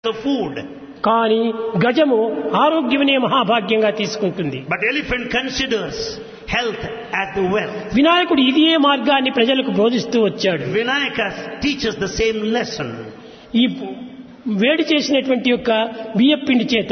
the food. కానీ గజము ఆరోగ్యమనే మహాభాగ్యంగా తీసుకుంటుంది But elephant considers health as the wealth. వినాయకుడు ఇదే మార్గాన్ని ప్రజలకు బోధిస్తూ వచ్చాడు Vinayaka teaches the same lesson. ఈ వేడి చేసినటువంటి యొక్క బియ్యపిండి చేత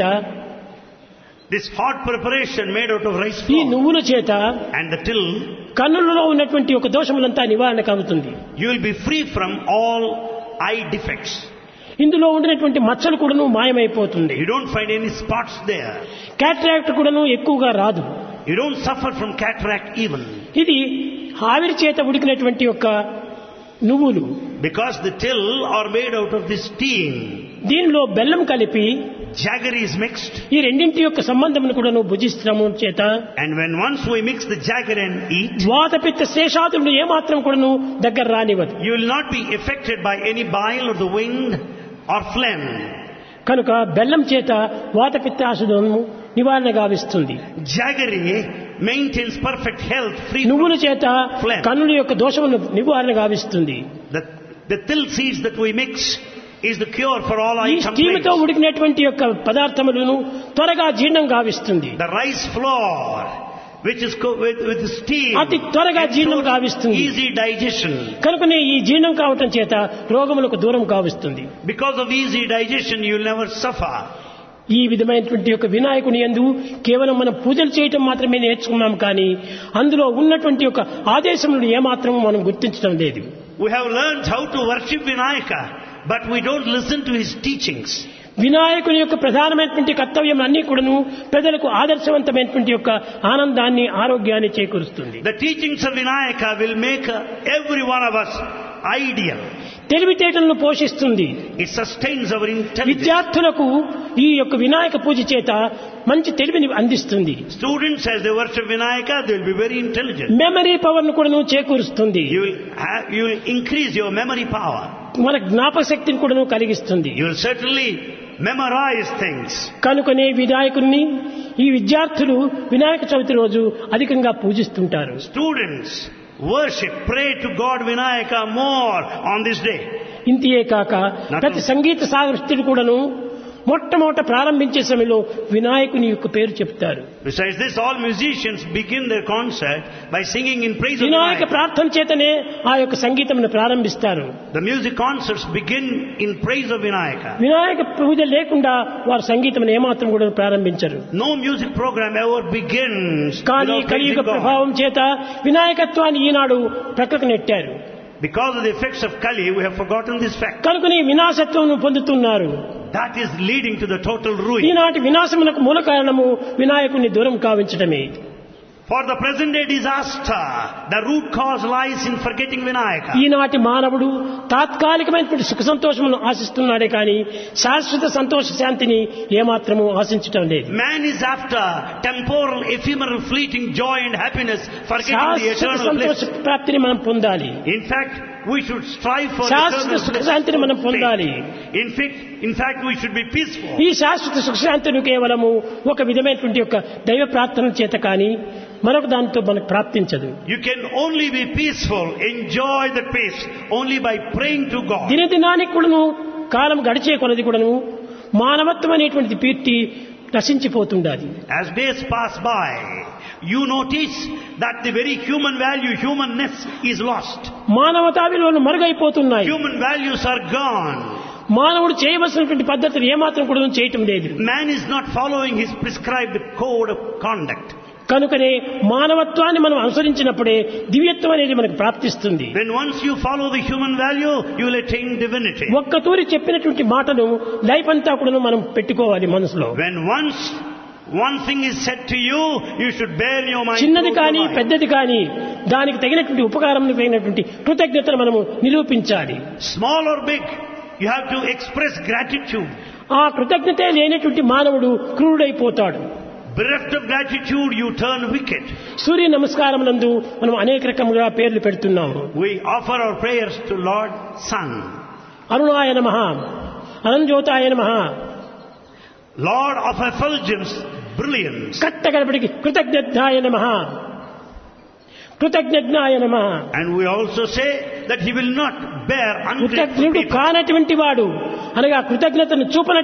This hot preparation made out of rice ఈ flour నువ్వుల చేత and the till, కన్నులలో ఉన్నటువంటి ఒక దోషములంతా నివారణ కలుగుతుంది you will be free from all eye defects. ఇందులో ఉండినటువంటి మచ్చలు కూడాను మాయమైపోతుంది You don't find any spots there. Cataract కూడాను ఎక్కువగా రాదు You don't suffer from cataract even. ఇది ఆవిరి చేత ఉడికినటువంటి యొక్క నువ్వులు Because the till are made out of this steam. దీనిలో బెల్లం కలిపి Jaggery is mixed. ఈ రెండింటి యొక్క సంబంధమును కూడాను భుజిస్తాము చేత And when once we mix the jaggery and eat, వాతపిత్త శేషాదులను ఏమాత్రం కూడాను దగ్గర రానివ్వదు you will not be affected by any bile of the wind or phlegm. కనుక బెల్లం చేత వాతపిత్తాసులను నివారణ గావిస్తుంది Jaggery maintains perfect health free from నువ్వుల చేత Phlegm. కన్నుల యొక్క దోషమును నివారణ గావిస్తుంది the, the till seeds that we mix is the cure for all ఈ eye స్టీముతో complaints. ఉడికినటువంటి యొక్క పదార్థములను త్వరగా జీర్ణం గావిస్తుంది The rice flour, which is co- with, with the steam, అతి త్వరగా జీర్ణం ensures గావిస్తుంది easy digestion. కనుకనే ఈ జీర్ణం కావటం చేత రోగములకు దూరం కావిస్తుంది Because of easy digestion, you will never suffer. ఈ విధమైనటువంటి యొక్క వినాయకుని ఎందు కేవలం మనం పూజలు చేయటం మాత్రమే నేర్చుకున్నాం కానీ అందులో ఉన్నటువంటి యొక్క ఆదేశములను ఏమాత్రము మనం గుర్తించడం లేదు We have learned how to worship Vinayaka, but we don't listen to his teachings. వినాయకుని యొక్క ప్రధానమైనటువంటి కర్తవ్యం అన్ని కూడాను ప్రజలకు ఆదర్శవంతమైనటువంటి యొక్క ఆనందాన్ని ఆరోగ్యాన్ని చేకూరుస్తుంది The teachings of Vinayaka will make uh, every one of us ideal. తెలివితేటలను పోషిస్తుంది It sustains our intelligence. విద్యార్థులకు ఈ యొక్క వినాయక పూజ చేత మంచి తెలివిని అందిస్తుంది Students, as they worship Vinayaka, they will be very intelligent. Memory power ను కూడాను చేకూరుస్తుంది You will, have, you will increase your memory power. మన జ్ఞాపక శక్తిని కూడాను కలిగిస్తుంది You will certainly memorize things. కనుకనే వినాయకుడిని ఈ విద్యార్థులు వినాయక చవితి రోజు అధికంగా పూజిస్తుంటారు Students worship, pray to God Vinayaka more on this day. ఇంతియే కాక ప్రతి సంగీత సాహిత్యుడు కూడాను మొట్టమొదట ప్రారంభించే సమయంలో వినాయకుని యొక్క పేరు చెప్తారు Besides this, all musicians begin their concert by singing in praise of Vinayaka Vinayaka. ప్రార్థన చేతనే ఆ యొక్క సంగీతమును ప్రారంభిస్తారు The music concerts begin in praise of Vinayaka. Vinayaka పూజ లేకుండా వారు సంగీతం ఏమాత్రం కూడా ప్రారంభించరు No music program ever begins కానీ without కలియుగ praising God. ప్రభావం చేత వినాయకత్వాన్ని ఈనాడు ప్రక్కకు నెట్టారు Because of the effects of Kali, we have forgotten this fact. కనుకని వినాశత్వం పొందుతున్నారు That is leading to the total ruin. ఈనాటి వినాశమునకు మూల కారణము వినాయకుని దూరం కావించడమే For the present day disaster, the root cause lies in forgetting Vinayaka. ఈనాటి మానవుడు తాత్కాలికమైనటువంటి సుఖ సంతోషములను ఆశిస్తున్నాడే కానీ శాశ్వత సంతోష శాంతిని ఏమాత్రము ఆశించటం లేదు Man is after temporal, ephemeral, fleeting joy and happiness, forgetting the శాశ్వత eternal సంతోష bliss. ప్రాప్తిని మనం పొందాలి In fact, we should strive for శాశ్వత eternal సుఖ bliss. శాంతిని మనం పొందాలి In fact, in fact, we should be peaceful. ఈ శాశ్వత సుఖశాంతులు కేవలము ఒక విధమైనటువంటి యొక్క దైవ ప్రార్థన చేత కానీ మరొక దానితో మనకు ప్రాప్తించదు You can only be peaceful, enjoy the peace, only by praying to God. దినదినానికి కూడాను కాలం గడిచే కొలది కూడాను మానవత్వం అనేటువంటి కీర్తి నశించిపోతుండాలి As days pass by, you notice that the very human value, humanness is lost. మానవతా విలువలు మరుగైపోతున్నాయి Human values are gone. మానవుడు చేయవలసినటువంటి పద్ధతులు ఏమాత్రం కూడా చేయటం లేదు Man is not following his prescribed code of conduct. కనుకనే మానవత్వాన్ని మనం అనుసరించినప్పుడే దివ్యత్వం అనేది మనకు ప్రాప్తిస్తుంది When once you follow the human value, you will attain divinity. ఒక్క తూరి చెప్పినటువంటి మాటను లైఫ్ అంతా కూడా మనం పెట్టుకోవాలి మనసులో When once one thing is said to you, you should bear in your mind. చిన్నది throughout కానీ your life. పెద్దది కానీ దానికి తగినటువంటి ఉపకారం తగినటువంటి కృతజ్ఞతను మనము నిరూపించాలి Small or big, you have to express gratitude. ఆ కృతజ్ఞతే లేనటువంటి మానవుడు క్రూరుడైపోతాడు Bereft of gratitude, you turn wicked. సూర్య నమస్కారం నందు మనం అనేక రకముగా పేర్లు పెడుతున్నాము We offer our prayers to Lord Sun, అరుణాయ నమ అనంజ్యోతాయ నమ Lord of effulgence, brilliance. కట్టగడపడికి కృతజ్ఞాయ నమ కృతజ్ఞాయ నమ And we also say that He will not bear ungrateful కృతజ్ఞుడు people. కానటువంటి వాడు అనగా కృతజ్ఞతను చూపన